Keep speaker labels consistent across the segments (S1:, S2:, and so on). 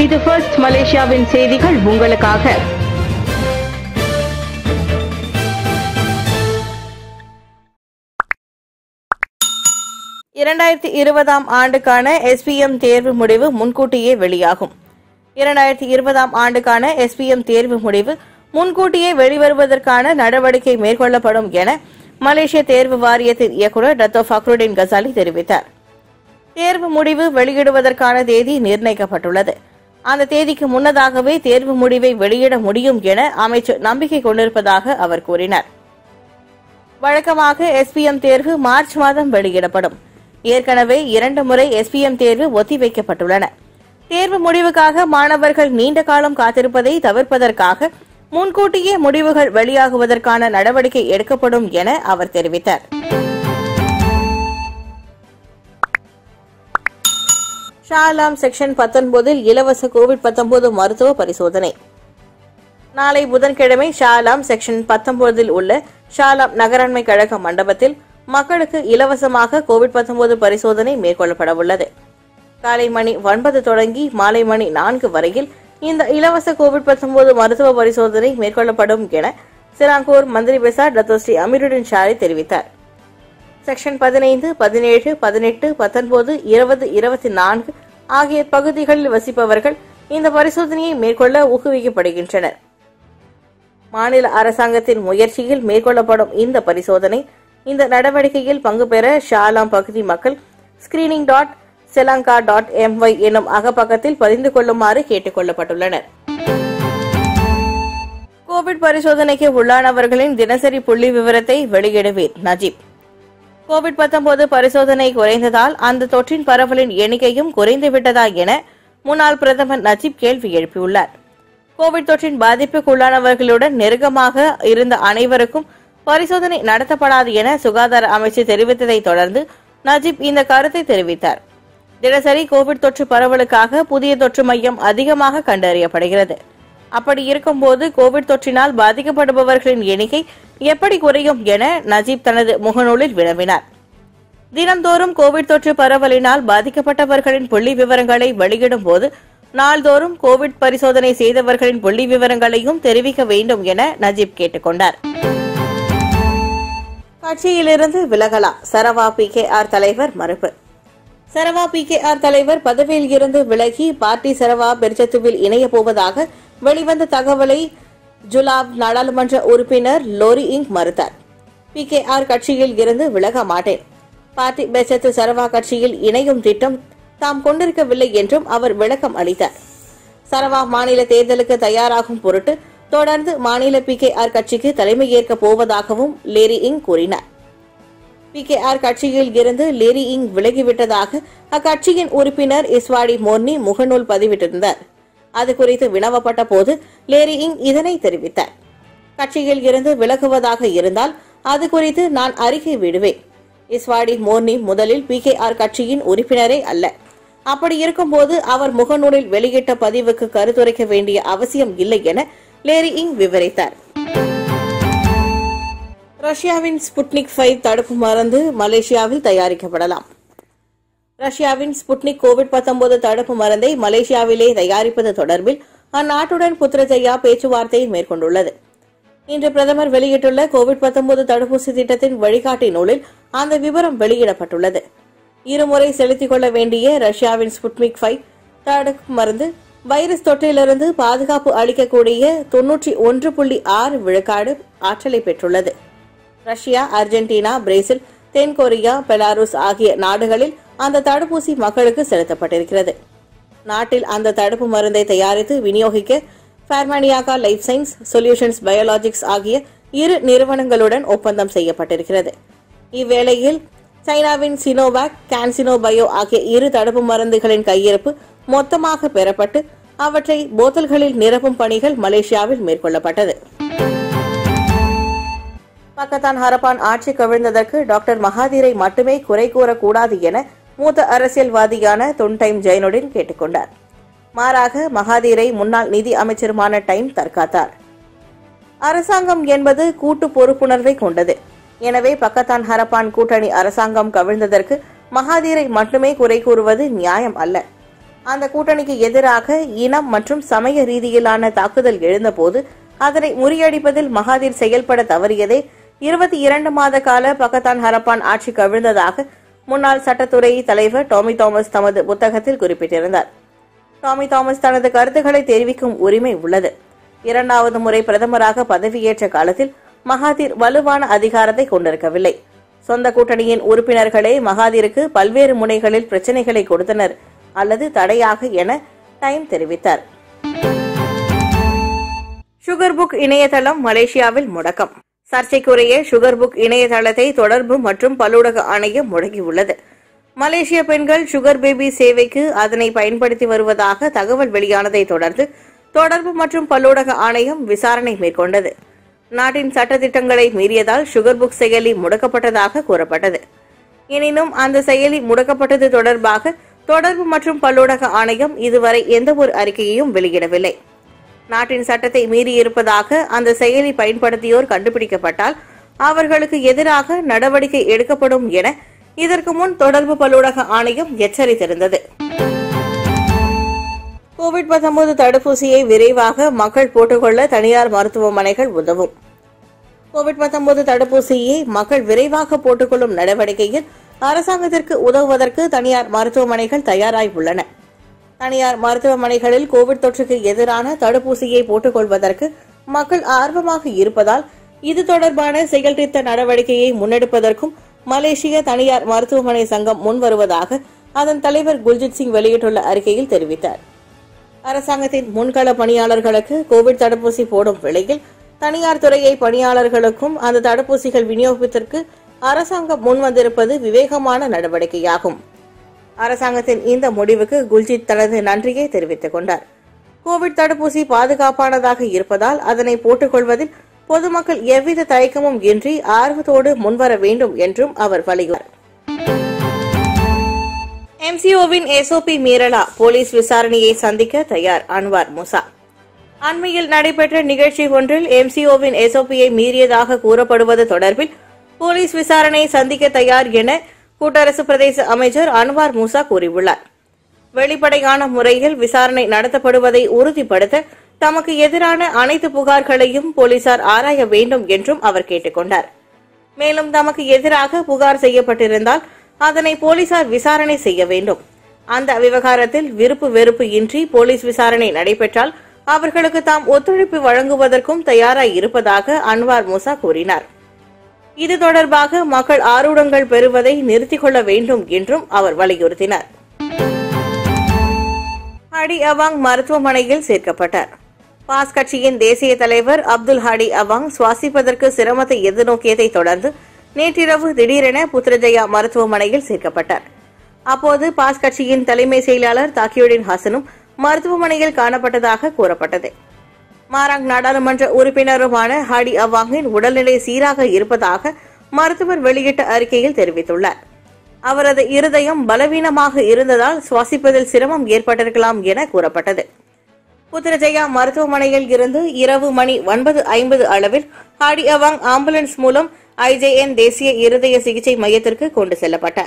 S1: இது ஃபர்ஸ்ட் மலேசியாவின் செய்திகள் உங்களுக்காக
S2: இரண்டாயிரத்தி இருபதாம் ஆண்டுக்கான எஸ்பிஎம் தேர்வு முடிவு முன்கூட்டியே வெளியாகும் இரண்டாயிரத்தி இருபதாம் ஆண்டுக்கான எஸ்பிஎம் தேர்வு முடிவு முன்கூட்டியே வெளிவருவதற்கான நடவடிக்கை மேற்கொள்ளப்படும் என மலேசிய தேர்வு வாரியத்தின் இயக்குநர் டத்தோ ஃபக்ருடின் கசாலி தெரிவித்தார் தேர்வு முடிவு வெளியிடுவதற்கான தேதி நிர்ணயிக்கப்பட்டுள்ளது அந்த தேதிக்கு முன்னதாகவே தேர்வு முடிவை வெளியிட முடியும் என அமைச்சர் நம்பிக்கை கொண்டிருப்பதாக அவர் கூறினார் வழக்கமாக எஸ்பிஎம் தேர்வு மார்ச் மாதம் வெளியிடப்படும் ஏற்கனவே இரண்டு முறை எஸ்பிஎம் தேர்வு ஒத்திவைக்கப்பட்டுள்ளன தேர்வு முடிவுக்காக மாணவர்கள் நீண்ட காலம் காத்திருப்பதை தவிர்ப்பதற்காக முன்கூட்டியே முடிவுகள் வெளியாகுவதற்கான நடவடிக்கை எடுக்கப்படும் என அவர் தெரிவித்தார் ஷாலாம் செக்ஷன் பத்தொன்பதில் இலவச கோவிட் 19 மருத்துவ பரிசோதனை நாளை புதன்கிழமை ஷாலாம் செக்ஷன் பத்தொன்பதில் உள்ள ஷாலாம் நகராண்மை கழக மண்டபத்தில் மக்களுக்கு இலவசமாக கோவிட் 19 பரிசோதனை மேற்கொள்ளப்பட உள்ளது காலை மணி ஒன்பது தொடங்கி மாலை மணி நான்கு வரையில் இந்த இலவச கோவிட் 19 மருத்துவ பரிசோதனை மேற்கொள்ளப்படும் என சிராங்கூர் மந்திரி பெசார் டத்தோஸ்ரீ அமீருடன் ஷாரி தெரிவித்தார் செக்ஷன் பதினைந்து பதினேழு பதினெட்டு பத்தொன்பது இருபது இருபத்தி நான்கு ஆகிய பகுதிகளில் வசிப்பவர்கள் இந்த பரிசோதனையை மேற்கொள்ள ஊக்குவிக்கப்படுகின்றனர் மாநில அரசாங்கத்தின் முயற்சியில் மேற்கொள்ளப்படும் இந்த பரிசோதனை இந்த நடவடிக்கையில் பங்கு பெற ஷாலாம் பகுதி மக்கள் screening dot Selangor dot MY எனும் அகப்பக்கத்தில் பதிந்து கொள்ளுமாறு கேட்டுக் கொள்ளப்பட்டுள்ளனர் கோவிட் பரிசோதனைக்கு உள்ளானவர்களின் தினசரி புள்ளி விவரத்தை வெளியிடுவேன் நஜீப் கோவிட் 19 பரிசோதனை குறைந்ததால் அந்த தொற்றின் பரவலின் எண்ணிக்கையும் குறைந்துவிட்டதா என முன்னாள் பிரதமர் நஜீப் கேள்வி எழுப்பியுள்ளார் கோவிட் தொற்றின் பாதிப்புக்குள்ளானவர்களுடன் நெருக்கமாக இருந்த அனைவருக்கும் பரிசோதனை நடத்தப்படாது என சுகாதார அமைச்சர் தெரிவித்ததை தொடர்ந்து நஜீப் இந்த கருத்தை தெரிவித்தார் தினசரி கோவிட் தொற்று பரவலுக்காக புதிய தொற்று மையம் அதிகமாக கண்டறியப்படுகிறது அப்படி இருக்கும்போது கோவிட் தொற்றினால் பாதிக்கப்படுபவர்களின் எண்ணிக்கை எப்படி குறையும் என நஜீப் தனது முகநூலில் வினவினார் தினம்தோறும் கோவிட் தொற்று பரவலினால் பாதிக்கப்பட்டவர்களின் புள்ளி விவரங்களை வெளியிடும் போது நாள்தோறும் கோவிட் பரிசோதனை செய்தவர்களின் புள்ளி விவரங்களையும் தெரிவிக்க வேண்டும் என நஜீப் கேட்டுக்கொண்டார் கட்சியிலிருந்து விலகலா சரவா பி கே ஆர் தலைவர் மறுப்பு சரவா பி கே ஆர் தலைவர் பதவியில் இருந்து விலகி பார்ட்டி சரவா பெர்ஜத்துவில் இணைய போவதாக வெளிவந்த தகவலை ஜுலாப் நாடாளுமன்ற உறுப்பினர் லோரி இங் மறுத்தார் பி கே ஆர் கட்சியில் இருந்து விலக மாட்டேன் பார்ட்டி பெர்ஜத்து சரவா கட்சியில் இணையும் திட்டம் தாம் கொண்டிருக்கவில்லை என்றும் அவர் விளக்கம் அளித்தார் சரவா மாநில தேர்தலுக்கு தயாராகும் பொருட்டு தொடர்ந்து மாநில பி கே ஆர் கட்சிக்கு தலைமையேற்க போவதாகவும் லேரி இங் கூறினார் பி கே ஆர் கட்சியில் இருந்து லேரி இங் விலகிவிட்டதாக அக்கட்சியின் உறுப்பினர் இஸ்வாடி மோர்னி முகநூல் பதிவிட்டிருந்தார் அது குறித்து வினவப்பட்ட போது லேரி இங் இதனை தெரிவித்தார் கட்சியில் இருந்து விலகுவதாக இருந்தால் அது குறித்து நான் அறிக்கை விடுவேன் இஸ்வாடி மோர்னி முதலில் பி கே ஆர் கட்சியின் உறுப்பினரே அல்ல அப்படி இருக்கும்போது அவர் முகநூலில் வெளியிட்ட பதிவுக்கு கருத்துரைக்க வேண்டிய அவசியம் இல்லை என லேரி இங் விவரித்தார் ரஷ்யாவின் ஸ்புட்னிக் ஃபைவ் தடுப்பு மருந்து மலேசியாவில் தயாரிக்கப்படலாம் ரஷ்யாவின் ஸ்புட்னிக் கோவிட் 19 தடுப்பு மருந்தை மலேசியாவிலே தயாரிப்பது தொடர்பில் அந்நாட்டுடன் புத்ரஜயா பேச்சுவார்த்தை மேற்கொண்டுள்ளது இன்று பிரதமர் வெளியிட்டுள்ள கோவிட் 19 தடுப்பூசி திட்டத்தின் வழிகாட்டி நூலில் அந்த விவரம் வெளியிடப்பட்டுள்ளது இருமுறை செலுத்திக் கொள்ள வேண்டிய ரஷ்யாவின் ஸ்புட்னிக் ஃபைவ் தடுப்பு மருந்து வைரஸ் தொற்றிலிருந்து பாதுகாப்பு அளிக்கக்கூடிய தொன்னூற்றி ஒன்று புள்ளி ஆறு விழுக்காடு ஆற்றலை பெற்றுள்ளது ரஷ்யா அர்ஜென்டினா பிரேசில் தென்கொரியா பெலாருஸ் ஆகிய நாடுகளில் அந்த தடுப்பூசி மக்களுக்கு செலுத்தப்பட்டிருக்கிறது நாட்டில் அந்த தடுப்பு மருந்தை தயாரித்து விநியோகிக்க Pharmaniaga life science solutions biologics ஆகிய இரு நிறுவனங்களுடன் ஒப்பந்தம் செய்யப்பட்டிருக்கிறது இவ்வேளையில் சைனாவின் சினோவாக் கான்சினோ பயோ ஆகிய இரு தடுப்பு மருந்துகளின் கையிருப்பு மொத்தமாக பெறப்பட்டு அவற்றை போத்தல்களில் நிரப்பும் பணிகள் மலேசியாவில் மேற்கொள்ளப்பட்டது பக்கத்தான் ஹரப்பான் ஆட்சி கவிழ்ந்ததற்கு டாக்டர் மகாதீரை மட்டுமே குறை கூறக்கூடாது என மூத்த அரசியல்வாதியான தொன்டைம் ஜெயனுடன் கேட்டுக்கொண்டார் மாறாக மகாதீரை முன்னாள் நிதி அமைச்சருமான டைம் தற்காத்தார் அரசாங்கம் என்பது கூட்டு பொறுப்புணர்வை கொண்டது எனவே பக்கத்தான் ஹரப்பான் கூட்டணி அரசாங்கம் கவிழ்ந்ததற்கு மகாதீரை மட்டுமே குறை கூறுவது நியாயம் அல்ல அந்த கூட்டணிக்கு எதிராக இனம் மற்றும் சமய ரீதியிலான தாக்குதல் எழுந்தபோது அதனை முறியடிப்பதில் மகாதீர் செயல்பட தவறியதே இருபத்தி இரண்டு மாத கால பக்கத்தான் ஹரப்பான் ஆட்சி கவிழ்ந்ததாக முன்னாள் சட்டத்துறை தலைவர் டாமி தாமஸ் தமது புத்தகத்தில் குறிப்பிட்டிருந்தார் டாமி தாமஸ் தனது கருத்துக்களை தெரிவிக்கும் உரிமை உள்ளது இரண்டாவது முறை பிரதமராக பதவியேற்ற காலத்தில் மகாதீர் வலுவான அதிகாரத்தை கொண்டிருக்கவில்லை சொந்த கூட்டணியின் உறுப்பினர்களே மகாதீருக்கு பல்வேறு முனைகளில் பிரச்சனைகளை கொடுத்தனர் அல்லது தடையாக என டைம் தெரிவித்தார் சுகர் புக் இணையதளம் மலேசியாவில் முடக்கம் சர்ச்சைக்குரிய சுகர் புக் இணையதளத்தை தொடர்பு மற்றும் பல்லூடக ஆணையம் முடக்கியுள்ளது மலேசிய பெண்கள் சுகர் பேபி சேவைக்கு அதனை பயன்படுத்தி வருவதாக தகவல் வெளியானதை தொடர்ந்து தொடர்பு மற்றும் பல்லூடக ஆணையம் விசாரணை மேற்கொண்டது நாட்டின் சட்டத்திட்டங்களை மீறியதால் சுகர் புக் செயலி முடக்கப்பட்டதாக கூறப்பட்டது எனினும் அந்த செயலி முடக்கப்பட்டது தொடர்பாக தொடர்பு மற்றும் பல்லூடக ஆணையம் இதுவரை எந்தவொரு அறிக்கையையும் வெளியிடவில்லை நாட்டின் சட்டத்தை மீறியிருப்பதாக அந்த செயலி பயன்படுத்தியோர் கண்டுபிடிக்கப்பட்டால் அவர்களுக்கு எதிராக நடவடிக்கை எடுக்கப்படும் என இதற்கு முன் தொடர்பு பல்லூடக ஆணையம் எச்சரித்திருந்தது கோவிட் 19 தடுப்பூசியை விரைவாக மக்கள் போட்டுக்கொள்ள தனியார் மருத்துவமனைகள் உதவும் கோவிட் 19 தடுப்பூசியை மக்கள் விரைவாக போட்டுக்கொள்ளும் நடவடிக்கையில் அரசாங்கத்திற்கு உதவுவதற்கு தனியார் மருத்துவமனைகள் தயாராய் உள்ளன தனியார் மருத்துவமனைகளில் கோவிட் தொற்றுக்கு எதிரான தடுப்பூசியை போட்டுக்கொள்வதற்கு மக்கள் ஆர்வமாக இருப்பதால் இது தொடர்பான செயல்திட்ட நடவடிக்கையை முன்னெடுப்பதற்கும் மலேசிய தனியார் மருத்துவமனை சங்கம் முன்வருவதாக அதன் தலைவர் குல்ஜித் சிங் வெளியிட்டுள்ள அறிக்கையில் தெரிவித்தார் அரசாங்கத்தின் முன்கள பணியாளர்களுக்கு கோவிட் தடுப்பூசி போடும் வேளையில் தனியார் துறையை பணியாளர்களுக்கும் அந்த தடுப்பூசிகள் விநியோகத்திற்கு அரசாங்கம் முன்வந்திருப்பது விவேகமான நடவடிக்கையாகும் அரசாங்கத்தின் இந்த முடிவுக்கு குல்ஜித் தனது நன்றியை தெரிவித்துக் கொண்டார் கோவிட் தடுப்பூசி பாதுகாப்பானதாக இருப்பதால் அதனை போட்டுக்கொள்வதில் பொதுமக்கள் எவ்வித தயக்கமும் இன்றி ஆர்வத்தோடு முன்வர வேண்டும் என்றும் அவர் வலியுறுத்தார் எம்சிஓவின் எஸ்ஓபி மீறலா போலீஸ் விசாரணையை சந்திக்க தயார் அன்வார் முசா அண்மையில் நடைபெற்ற நிகழ்ச்சி ஒன்றில் எம்சிஓவின் எஸ்ஓபியை மீறியதாக கூறப்படுவது தொடர்பில் போலீஸ் விசாரணை சந்திக்க தயார் என கூட்டரசு பிரதேச அமைச்சர் அன்வார் மூசா கூறியுள்ளார் வெளிப்படையான முறையில் விசாரணை நடத்தப்படுவதை உறுதிப்படுத்த தமக்கு எதிரான அனைத்து புகார்களையும் போலீசார் ஆராய வேண்டும் என்றும் அவர் கேட்டுக் கொண்டார் மேலும் தமக்கு எதிராக புகார் செய்யப்பட்டிருந்தால் அதனை போலீசார் விசாரணை செய்ய வேண்டும் அந்த விவகாரத்தில் விருப்பு வெறுப்பு இன்றி போலீஸ் விசாரணை நடைபெற்றால் அவர்களுக்கு தாம் ஒத்துழைப்பு வழங்குவதற்கும் தயாராய் இருப்பதாக அன்வார் மூசா கூறினார் இது தொடர்பாக மக்கள் ஆர்வங்கள் பெறுவதை நிறுத்திக் கொள்ள வேண்டும் என்றும் அவர் வலியுறுத்தினார் ஹடி அவாங் மருத்துவமனையில் சேர்க்கப்பட்டார் பாஸ் கட்சியின் தேசிய தலைவர் அப்துல் ஹாடி அவாங் சுவாசிப்பதற்கு சிரமத்தை எதிர்நோக்கியதை தொடர்ந்து நேற்றிரவு திடீரென புத்ரஜயா மருத்துவமனையில் சேர்க்கப்பட்டார் அப்போது பாஸ் கட்சியின் தலைமை செயலாளர் தாக்கியுடின் ஹசனும் மருத்துவமனையில் காணப்பட்டதாக கூறப்பட்டது மாராங் நாடாளுமன்ற உறுப்பினருமான ஹாடி அவாங்கின் உடல்நிலை சீராக இருப்பதாக மருத்துவர் வெளியிட்ட அறிக்கையில் தெரிவித்துள்ளார் அவரது இருதயம் பலவீனமாக இருந்ததால் சுவாசிப்பதில் சிரமம் ஏற்பட்டிருக்கலாம் என கூறப்பட்டது புத்திரஜயா மருத்துவமனையில் இருந்து இரவு மணி ஒன்பது ஐம்பது அளவில் ஹாடி அவாங் ஆம்புலன்ஸ் மூலம் ஐஜேஎன் தேசிய இருதய சிகிச்சை மையத்திற்கு கொண்டு செல்லப்பட்டார்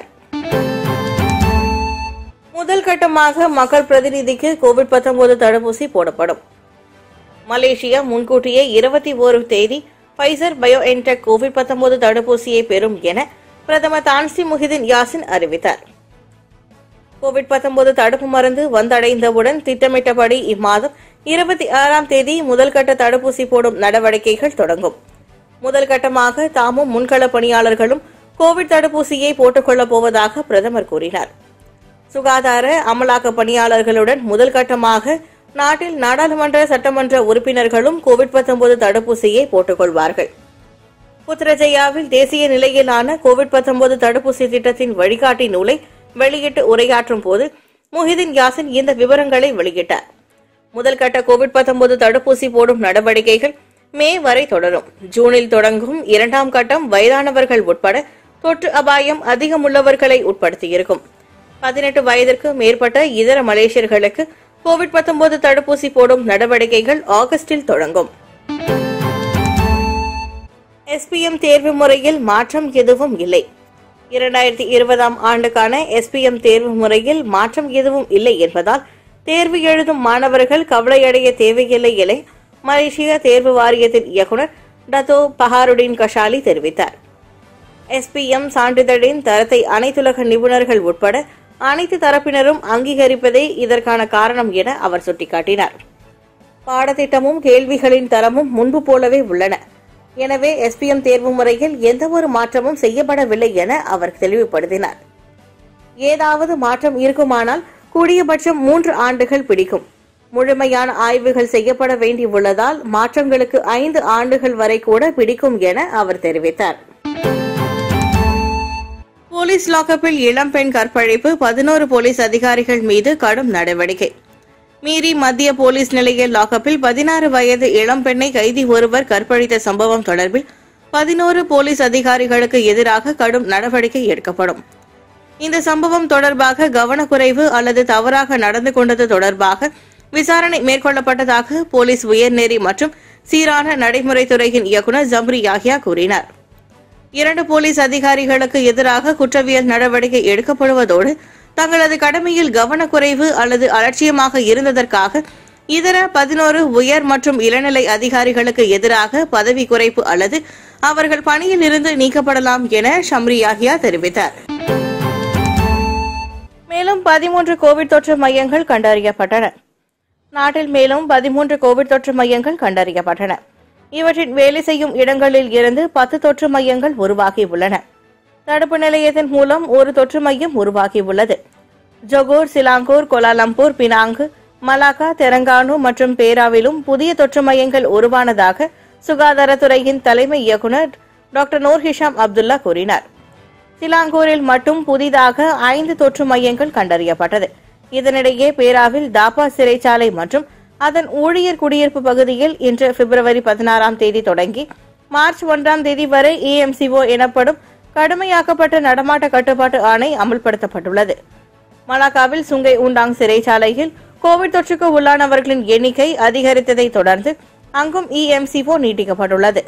S2: முதல் கட்டமாக மக்கள் பிரதிநிதிக்கு கோவிட் 19 தடுப்பூசி போடப்படும் மலேசியா முன்கூட்டியே இருபத்தி ஓரு தேதி பைசர் பயோஎன்டெக் கோவிட் 19 தடுப்பூசியை பெறும் என பிரதமர் தான்சி முஹிதின் யாசின் அறிவித்தார் கோவிட் 19 தடுப்பு மருந்து வந்தடைந்தவுடன் திட்டமிட்டபடி இம்மாதம் இருபத்தி ஆறாம் தேதி முதல் கட்ட தடுப்பூசி போடும் நடவடிக்கைகள் தொடங்கும் முதல் கட்டமாக தாமும் முன்கள பணியாளர்களும் கோவிட் தடுப்பூசியை போட்டுக்கொள்ளப் போவதாக பிரதமர் கூறினார் சுகாதார அமலாக்க பணியாளர்களுடன் முதல் கட்டமாக நாட்டில் நாடாளுமன்ற சட்டமன்ற உறுப்பினர்களும் கோவிட் 19 தடுப்பூசியை போட்டுக்கொள்வார்கள் புத்ரஜயாவில் தேசிய நிலையிலான கோவிட் 19 தடுப்பூசி திட்டத்தின் வழிகாட்டி நூலை வெளியிட்டு உரையாற்றும் போது முஹிதின் யாசின் இந்த விவரங்களை வெளியிட்டார் முதல் கட்ட கோவிட் 19 தடுப்பூசி போடும் நடவடிக்கைகள் மே வரை தொடரும் ஜூனில் தொடங்கும் இரண்டாம் கட்டம் வயதானவர்கள் உட்பட தொற்று அபாயம் அதிகமுள்ளவர்களை உட்படுத்தியிருக்கும் பதினெட்டு வயதிற்கு மேற்பட்ட இதர மலேசியர்களுக்கு கோவிட் 19 தடுப்பூசி போடும் நடவடிக்கைகள் ஆகஸ்டில் தொடங்கும் எஸ்பிஎம் தேர்வு முறையில் மாற்றம் எதுவும் இல்லை இரண்டாயிரத்தி இருபதாம் ஆண்டுக்கான எஸ்பிஎம் தேர்வு முறையில் மாற்றம் எதுவும் இல்லை என்பதால் தேர்வு எழுதும் மாணவர்கள் கவலையடைய தேவையில்லை என மலேசிய தேர்வு வாரியத்தின் இயக்குனர் டத்தோ பஹாருடின் கஷாலி தெரிவித்தார் எஸ்பிஎம் சான்றிதழின் தரத்தை அனைத்துலக நிபுணர்கள் உட்பட அனைத்து தரப்பினரும் அங்கீகரிப்பதே இதற்கான காரணம் என அவர் சுட்டிக்காட்டினார் பாடத்திட்டமும் கேள்விகளின் தரமும் முன்பு போலவே உள்ளன எனவே எஸ்பிஎம் தேர்வு முறையில் எந்தவொரு மாற்றமும் செய்யப்படவில்லை என அவர் தெளிவுபடுத்தினார் ஏதாவது மாற்றம் இருக்குமானால் கூடியபட்சம் மூன்று ஆண்டுகள் பிடிக்கும் முழுமையான ஆய்வுகள் செய்யப்பட வேண்டியுள்ளதால் மாற்றங்களுக்கு ஐந்து ஆண்டுகள் வரை கூட பிடிக்கும் என அவர் தெரிவித்தார் போலீஸ் லாக்கப்பில் இளம்பெண் கற்பழிப்பு பதினோரு போலீஸ் அதிகாரிகள் மீது கடும் நடவடிக்கை மீறி மத்திய போலீஸ் நிலைய லாக்கப்பில் பதினாறு வயது இளம்பெண்ணை கைதி ஒருவர் கற்பழித்த சம்பவம் தொடர்பில் பதினோரு போலீஸ் அதிகாரிகளுக்கு எதிராக கடும் நடவடிக்கை எடுக்கப்படும் இந்த சம்பவம் தொடர்பாக கவனக்குறைவு அல்லது தவறாக நடந்து கொண்டது தொடர்பாக விசாரணை மேற்கொள்ளப்பட்டதாக போலீஸ் உயர்நெறி மற்றும் சீரான நடைமுறைத்துறையின் இயக்குநர் ஜம்ரி யாஹியா கூறினார் இரண்டு போலீஸ் அதிகாரிகளுக்கு எதிராக குற்றவியல் நடவடிக்கை எடுக்கப்படுவதோடு தங்களது கடமையில் கவனக்குறைவு அல்லது அலட்சியமாக இருந்ததற்காக இதர பதினோரு உயர் மற்றும் இளநிலை அதிகாரிகளுக்கு எதிராக பதவி குறைப்பு அல்லது அவர்கள் பணியில் இருந்து நீக்கப்படலாம் என ஷம்ரி யாஹியா தெரிவித்தார் மேலும் பதிமூன்று கோவிட் தொற்று மையங்கள் கண்டறியப்பட்டன நாட்டில் மேலும் பதிமூன்று கோவிட் தொற்று மையங்கள் கண்டறியப்பட்டன இவற்றின் வேலை செய்யும் இடங்களில் இருந்து பத்து தொற்று மையங்கள் உருவாகியுள்ளன தடுப்பு நிலையத்தின் மூலம் ஒரு தொற்று மையம் உருவாகியுள்ளது Johor Selangor Kuala Lumpur Penang Malacca Terengganu மற்றும் பேராவிலும் புதிய தொற்று மையங்கள் உருவானதாக சுகாதாரத்துறையின் தலைமை இயக்குநர் டாக்டர் நூர் ஹிஷாம் அப்துல்லா கூறினார் சிலாங்கூரில் மட்டும் புதிதாக ஐந்து தொற்று மையங்கள் கண்டறியப்பட்டது இதனிடையே பேராவில் தாப்பா சிறைச்சாலை மற்றும் அதன் ஊழியர் குடியிருப்பு பகுதியில் இன்று பிப்ரவரி பதினாறாம் தேதி தொடங்கி மார்ச் ஒன்றாம் தேதி வரை ஏஎம்சிஓ எனப்படும் கடுமையாக்கப்பட்ட நடமாட்ட கட்டுப்பாட்டு ஆணை அமல்படுத்தப்பட்டுள்ளது மலாக்காவில் சுங்கை ஊண்டாங் சிறைச்சாலையில் கோவிட் தொற்றுக்கு உள்ளானவர்களின் எண்ணிக்கை அதிகரித்ததை தொடர்ந்து அங்கும் இஎம்சிஓ நீட்டிக்கப்பட்டுள்ளது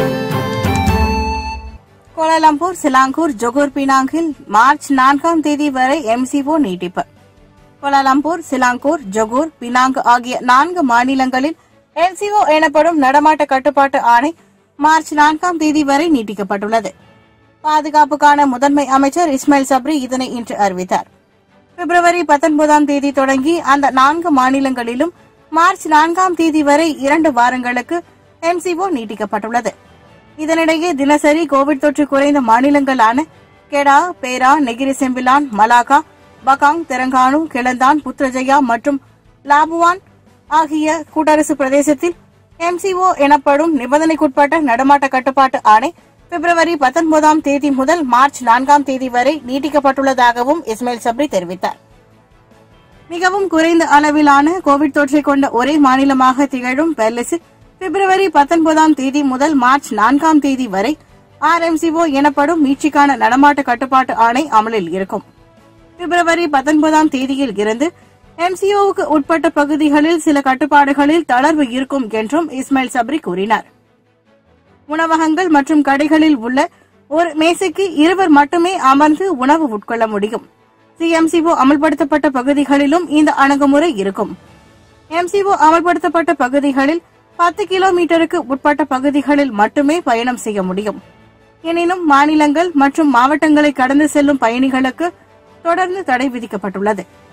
S2: கோலாலம்பூர் சிலாங்கூர் ஜொகூர் பினாங்கில் மார்ச் நான்காம் தேதி வரை எம்சிஓ நீட்டிப்பு கோலாலம்பூர் சிலாங்கூர் ஜொகூர் பினாங் ஆகிய நான்கு மாநிலங்களில் எம்சிஓ எனப்படும் நடமாட்ட கட்டுப்பாட்டு ஆணை மார்ச் நான்காம் தேதி வரை நீட்டிக்கப்பட்டுள்ளது பாதுகாப்புக்கான முதன்மை அமைச்சர் இஸ்மாயில் சப்ரி இதனை இன்று அறிவித்தார் பிப்ரவரி பத்தொன்பதாம் தேதி தொடங்கி அந்த நான்கு மாநிலங்களிலும் மார்ச் நான்காம் தேதி வரை இரண்டு வாரங்களுக்கு எம்சிஓ நீட்டிக்கப்பட்டுள்ளது இதனிடையே தினசரி கோவிட் தொற்று குறைந்த மாநிலங்களான Kedah Perak Negeri Sembilan Malacca பகாங் தெலங்கானு கிளந்தான் புத்ரஜயா மற்றும் லாபுவான் ஆகிய கூட்டரசு பிரதேசத்தில் எம்சிஓ எனப்படும் நிபந்தனைக்குட்பட்ட நடமாட்ட கட்டுப்பாட்டு ஆணை பிப்ரவரி பத்தொன்பதாம் தேதி முதல் மார்ச் நான்காம் தேதி வரை நீட்டிக்கப்பட்டுள்ளதாகவும் இஸ்மாயில் சப்ரி தெரிவித்தார் மிகவும் குறைந்த அளவிலான கோவிட் தொற்றை கொண்ட ஒரே மாநிலமாக திகழும் பெர்லிஸில் பிப்ரவரி பத்தொன்பதாம் தேதி முதல் மார்ச் நான்காம் தேதி வரை ஆர்எம்சிஓ எனப்படும் மீட்சிக்கான நடமாட்ட கட்டுப்பாட்டு ஆணை அமலில் இருக்கும் பிப்ரவரி பத்தொன்பதாம் தேதியில் இருந்து எம்சிஓவுக்கு உட்பட்ட பகுதிகளில் சில கட்டுப்பாடுகளில் தளர்வு இருக்கும் என்றும் இஸ்மாயில் சப்ரி கூறினார் உணவகங்கள் மற்றும் கடைகளில் உள்ள ஒரு மேசைக்கு இருவர் மட்டுமே அமர்ந்து உணவு உட்கொள்ள முடியும் சிஎம்சிஓ அமல்படுத்தப்பட்ட பகுதிகளிலும் இந்த அணுகுமுறை இருக்கும் எம்சிஓ அமல்படுத்தப்பட்ட பகுதிகளில் பத்து கிலோமீட்டருக்கு உட்பட்ட பகுதிகளில் மட்டுமே பயணம் செய்ய முடியும் எனினும் மாநிலங்கள் மற்றும் மாவட்டங்களை கடந்து செல்லும் பயணிகளுக்கு தொடர்ந்து தடை விதிக்கப்பட்டுள்ளது